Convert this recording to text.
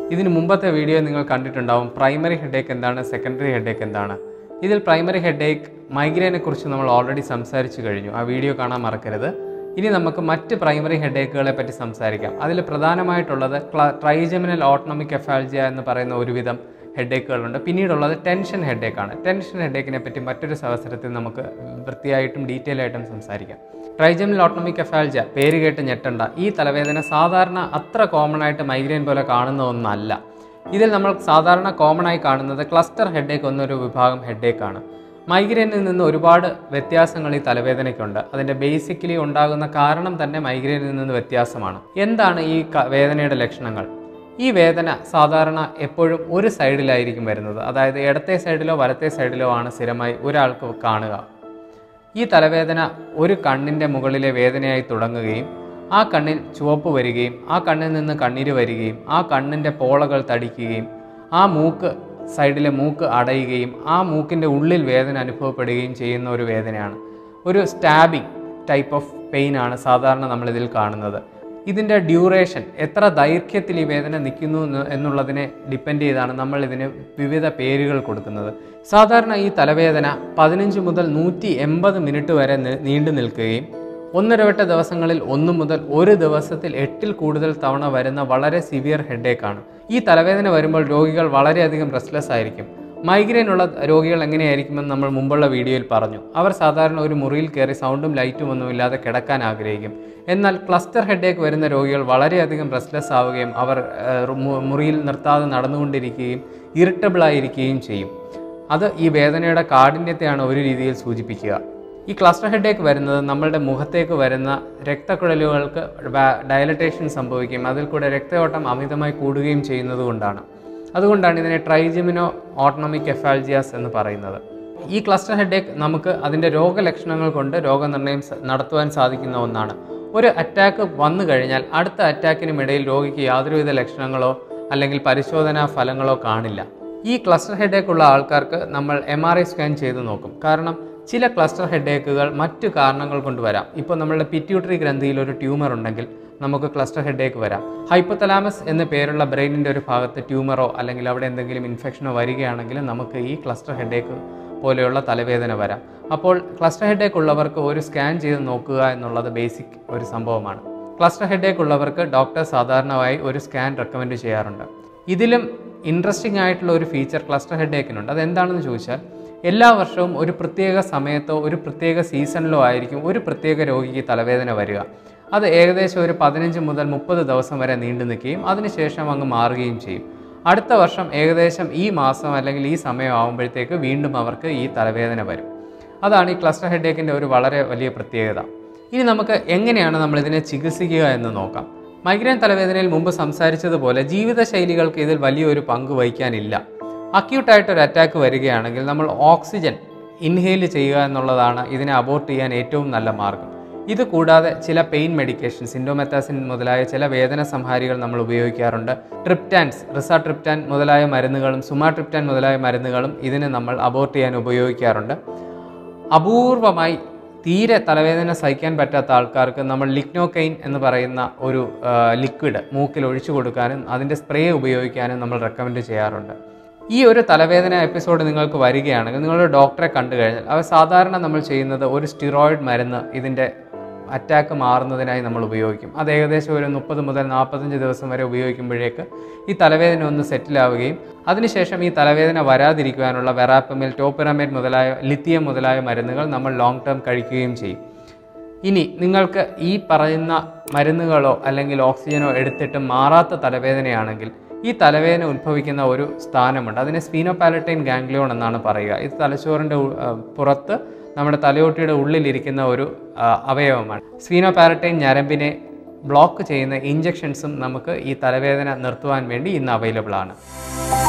ഇതിന് മുമ്പത്തെ വീഡിയോ നിങ്ങൾ കണ്ടിട്ടുണ്ടാവും പ്രൈമറി ഹെഡേക്ക് എന്താണ് സെക്കൻഡറി ഹെഡേക്ക് എന്താണ് ഇതിൽ പ്രൈമറി ഹെഡേക്ക് മൈഗ്രെയിനെ കുറിച്ച് നമ്മൾ ഓൾറെഡി സംസാരിച്ചു കഴിഞ്ഞു ആ വീഡിയോ കാണാൻ മറക്കരുത് ഇനി നമുക്ക് മറ്റ് പ്രൈമറി ഹെഡേക്കുകളെ പറ്റി സംസാരിക്കാം അതിൽ പ്രധാനമായിട്ടുള്ളത് ട്രൈജമിനൽ ഓട്ടോണമിക് എഫാൾജിയ എന്ന് പറയുന്ന ഒരുവിധം ഹെഡേക്കുകളുണ്ട് പിന്നീടുള്ളത് ടെൻഷൻ ഹെഡേക്കാണ് ടെൻഷൻ ഹെഡേക്കിനെ പറ്റി മറ്റൊരു അവസരത്തിൽ നമുക്ക് വൃത്തിയായിട്ടും ഡീറ്റെയിൽ ആയിട്ടും സംസാരിക്കാം ട്രൈജമിനൽ ഓട്ടോമിക് എഫാൾജിയ പേര് കേട്ട് ഞെട്ടണ്ട ഈ തലവേദന സാധാരണ അത്ര കോമൺ ആയിട്ട് മൈഗ്രെയിൻ പോലെ കാണുന്ന ഒന്നല്ല ഇതിൽ നമ്മൾ സാധാരണ കോമൺ ആയി കാണുന്നത് ക്ലസ്റ്റർ ഹെഡേക്ക് എന്നൊരു വിഭാഗം ഹെഡേക്കാണ് മൈഗ്രെയിനിൽ നിന്ന് ഒരുപാട് വ്യത്യാസങ്ങൾ ഈ തലവേദനയ്ക്കുണ്ട് അതിൻ്റെ ബേസിക്കലി ഉണ്ടാകുന്ന കാരണം തന്നെ മൈഗ്രെയിനിൽ നിന്ന് വ്യത്യാസമാണ് എന്താണ് ഈ ക- വേദനയുടെ ലക്ഷണങ്ങൾ ഈ വേദന സാധാരണ എപ്പോഴും ഒരു സൈഡിലായിരിക്കും വരുന്നത് അതായത് ഇടത്തെ സൈഡിലോ വലത്തെ സൈഡിലോ ആണ് സ്ഥിരമായി ഒരാൾക്ക് കാണുക ഈ തലവേദന ഒരു കണ്ണിൻ്റെ മുകളിലെ വേദനയായി തുടങ്ങുകയും ആ കണ്ണിൽ ചുവപ്പ് വരികയും ആ കണ്ണിൽ നിന്ന് കണ്ണീര് വരികയും ആ കണ്ണിൻ്റെ പോളകൾ തടിക്കുകയും ആ മൂക്ക് സൈഡിലെ മൂക്ക് അടയുകയും ആ മൂക്കിൻ്റെ ഉള്ളിൽ വേദന അനുഭവപ്പെടുകയും ചെയ്യുന്ന ഒരു വേദനയാണ് ഒരു സ്റ്റാബിങ് ടൈപ്പ് ഓഫ് പെയിൻ ആണ് സാധാരണ നമ്മളിതിൽ കാണുന്നത് ഇതിൻ്റെ ഡ്യൂറേഷൻ എത്ര ദൈർഘ്യത്തിൽ ഈ വേദന നിൽക്കുന്നു എന്ന് എന്നുള്ളതിനെ ഡിപ്പെൻഡ് ചെയ്താണ് നമ്മൾ ഇതിന് വിവിധ പേരുകൾ കൊടുക്കുന്നത് സാധാരണ ഈ തലവേദന പതിനഞ്ച് മുതൽ നൂറ്റി എൺപത് മിനിറ്റ് വരെ നി- നീണ്ടു നിൽക്കുകയും ഒന്നരവട്ട ദിവസങ്ങളിൽ ഒന്ന് മുതൽ ഒരു ദിവസത്തിൽ എട്ടിൽ കൂടുതൽ തവണ വരുന്ന വളരെ സിവിയർ ഹെഡേക്കാണ് ഈ തലവേദന വരുമ്പോൾ രോഗികൾ വളരെയധികം റെസ്റ്റ്ലെസ് ആയിരിക്കും മൈഗ്രെയിൻ ഉള്ള രോഗികൾ എങ്ങനെയായിരിക്കുമെന്ന് നമ്മൾ മുമ്പുള്ള വീഡിയോയിൽ പറഞ്ഞു അവർ സാധാരണ ഒരു മുറിയിൽ കയറി സൗണ്ടും ലൈറ്റും ഒന്നും ഇല്ലാതെ കിടക്കാൻ ആഗ്രഹിക്കും എന്നാൽ ക്ലസ്റ്റർ ഹെഡേക്ക് വരുന്ന രോഗികൾ വളരെയധികം റെസ്റ്റ്ലെസ് ആവുകയും അവർ ഏഹ്, മു- മുറിയിൽ നിർത്താതെ നടന്നുകൊണ്ടിരിക്കുകയും ഇറിറ്റബിൾ ആയിരിക്കുകയും ചെയ്യും അത് ഈ വേദനയുടെ കാഠിന്യത്തെയാണ് ഒരു രീതിയിൽ സൂചിപ്പിക്കുക ഈ ക്ലസ്റ്റർ ഹെഡേക്ക് വരുന്നത് നമ്മളുടെ മുഖത്തേക്ക് വരുന്ന രക്തക്കുഴലുകൾക്ക് ഡയലറ്റേഷൻ സംഭവിക്കുകയും അതിൽ കൂടെ രക്തയോട്ടം അമിതമായി കൂടുകയും ചെയ്യുന്നത് കൊണ്ടാണ് അതുകൊണ്ടാണ് ഇതിനെ ട്രൈജിമിനോ ഓട്ടോണമിക് എഫാൾജിയാസ് എന്ന് പറയുന്നത് ഈ ക്ലസ്റ്റർ ഹെഡേക്ക് നമുക്ക് അതിൻ്റെ രോഗലക്ഷണങ്ങൾ കൊണ്ട് രോഗനിർണയം സ- നടത്തുവാൻ സാധിക്കുന്ന ഒന്നാണ് ഒരു അറ്റാക്ക് വന്നു കഴിഞ്ഞാൽ അടുത്ത അറ്റാക്കിനും ഇടയിൽ രോഗിക്ക് യാതൊരുവിധ ലക്ഷണങ്ങളോ അല്ലെങ്കിൽ പരിശോധനാ ഫലങ്ങളോ കാണില്ല ഈ ക്ലസ്റ്റർ ഹെഡേക്ക് ഉള്ള ആൾക്കാർക്ക് നമ്മൾ എം ആർ ഐ സ്കാൻ ചെയ്ത് നോക്കും കാരണം ചില ക്ലസ്റ്റർ ഹെഡേക്കുകൾ മറ്റു കാരണങ്ങൾ കൊണ്ട് വരാം ഇപ്പോൾ നമ്മളുടെ പിറ്റ്യൂട്ടറി ഗ്രന്ഥിയിൽ ഒരു ട്യൂമർ ഉണ്ടെങ്കിൽ നമുക്ക് ക്ലസ്റ്റർ ഹെഡേക്ക് വരാം ഹൈപ്പോതലാമസ് എന്ന പേരുള്ള ബ്രെയിനിൻ്റെ ഒരു ഭാഗത്ത് ട്യൂമറോ അല്ലെങ്കിൽ അവിടെ എന്തെങ്കിലും ഇൻഫെക്ഷനോ വരികയാണെങ്കിൽ നമുക്ക് ഈ ക്ലസ്റ്റർ ഹെഡേക്ക് പോലെയുള്ള തലവേദന വരാം അപ്പോൾ ക്ലസ്റ്റർ ഹെഡേക്ക് ഉള്ളവർക്ക് ഒരു സ്കാൻ ചെയ്ത് നോക്കുക എന്നുള്ളത് ബേസിക് ഒരു സംഭവമാണ് ക്ലസ്റ്റർ ഹെഡേക്ക് ഉള്ളവർക്ക് ഡോക്ടർ സാധാരണയായി ഒരു സ്കാൻ റെക്കമെൻഡ് ചെയ്യാറുണ്ട് ഇതിലും ഇൻട്രസ്റ്റിംഗ് ആയിട്ടുള്ള ഒരു ഫീച്ചർ ക്ലസ്റ്റർ ഹെഡേക്കിനുണ്ട് അതെന്താണെന്ന് ചോദിച്ചാൽ എല്ലാ വർഷവും ഒരു പ്രത്യേക സമയത്തോ ഒരു പ്രത്യേക സീസണിലോ ആയിരിക്കും ഒരു പ്രത്യേക രോഗിക്ക് തലവേദന വരിക അത് ഏകദേശം ഒരു പതിനഞ്ച് മുതൽ മുപ്പത് ദിവസം വരെ നീണ്ടു നിൽക്കുകയും അതിനുശേഷം അങ്ങ് മാറുകയും ചെയ്യും അടുത്ത വർഷം ഏകദേശം ഈ മാസം അല്ലെങ്കിൽ ഈ സമയം ആകുമ്പോഴത്തേക്ക് വീണ്ടും അവർക്ക് ഈ തലവേദന വരും അതാണ് ഈ ക്ലസ്റ്റർ ഹെഡേക്കിൻ്റെ ഒരു വളരെ വലിയ പ്രത്യേകത ഇനി നമുക്ക് എങ്ങനെയാണ് നമ്മൾ ഇതിനെ ചികിത്സിക്കുക എന്ന് നോക്കാം മൈഗ്രെയിൻ തലവേദനയിൽ മുമ്പ് സംസാരിച്ചതുപോലെ ജീവിതശൈലികൾക്ക് ഇതിൽ വലിയൊരു പങ്ക് വഹിക്കാനില്ല അക്യൂട്ടായിട്ട് ഒരു അറ്റാക്ക് വരികയാണെങ്കിൽ നമ്മൾ ഓക്സിജൻ ഇൻഹെയിൽ ചെയ്യുക എന്നുള്ളതാണ് ഇതിനെ അബോർട്ട് ചെയ്യാൻ ഏറ്റവും നല്ല മാർഗം ഇത് കൂടാതെ ചില പെയിൻ മെഡിക്കേഷൻ സിൻഡോമെത്താസിൻ മുതലായ ചില വേദന സംഹാരികൾ നമ്മൾ ഉപയോഗിക്കാറുണ്ട് ട്രിപ്റ്റാൻസ് റിസാട്രിപ്റ്റാൻ മുതലായ മരുന്നുകളും സുമാട്രിപ്റ്റാൻ മുതലായ മരുന്നുകളും ഇതിന് നമ്മൾ അബോർട്ട് ചെയ്യാൻ ഉപയോഗിക്കാറുണ്ട് അപൂർവമായി തീരെ തലവേദന സഹിക്കാൻ പറ്റാത്ത ആൾക്കാർക്ക് നമ്മൾ ലിഗ്നോകൈൻ എന്ന് പറയുന്ന ഒരു ലിക്വിഡ് മൂക്കിൽ ഒഴിച്ചു കൊടുക്കാനും അതിൻ്റെ സ്പ്രേ ഉപയോഗിക്കാനും നമ്മൾ റെക്കമെൻഡ് ചെയ്യാറുണ്ട് ഈ ഒരു തലവേദന എപ്പിസോഡ് നിങ്ങൾക്ക് വരികയാണെങ്കിൽ നിങ്ങളുടെ ഡോക്ടറെ കണ്ടു കഴിഞ്ഞാൽ അവർ സാധാരണ നമ്മൾ ചെയ്യുന്നത് ഒരു സ്റ്റിറോയിഡ് മരുന്ന് ഇതിൻ്റെ അറ്റാക്ക് മാറുന്നതിനായി നമ്മൾ ഉപയോഗിക്കും അത് ഏകദേശം ഒരു മുപ്പത് മുതൽ നാൽപ്പത്തഞ്ച് ദിവസം വരെ ഉപയോഗിക്കുമ്പോഴേക്ക് ഈ തലവേദന ഒന്ന് സെറ്റിലാവുകയും അതിനുശേഷം ഈ തലവേദന വരാതിരിക്കുവാനുള്ള വെറാപ്പമിൽ ടോപ്പിറമേറ്റ് മുതലായ ലിത്തിയം മുതലായ മരുന്നുകൾ നമ്മൾ ലോങ് ടേം കഴിക്കുകയും ചെയ്യും ഇനി നിങ്ങൾക്ക് ഈ പറയുന്ന മരുന്നുകളോ അല്ലെങ്കിൽ ഓക്സിജനോ എടുത്തിട്ട് മാറാത്ത തലവേദനയാണെങ്കിൽ ഈ തലവേദന ഉത്ഭവിക്കുന്ന ഒരു സ്ഥാനമുണ്ട് അതിനെ സ്പീനോപാലറ്റൈൻ ഗാംഗ്ലിയോൺ എന്നാണ് പറയുക ഇത് തലച്ചോറിൻ്റെ ഉ- ആ, പുറത്ത് നമ്മുടെ തലയോട്ടിയുടെ ഉള്ളിലിരിക്കുന്ന ഒരു ആ, അവയവമാണ് സ്പീനോപാലറ്റൈൻ ഞരമ്പിനെ ബ്ലോക്ക് ചെയ്യുന്ന ഇഞ്ചെക്ഷൻസും നമുക്ക് ഈ തലവേദന നിർത്തുവാൻ വേണ്ടി ഇന്ന് അവൈലബിൾ ആണ്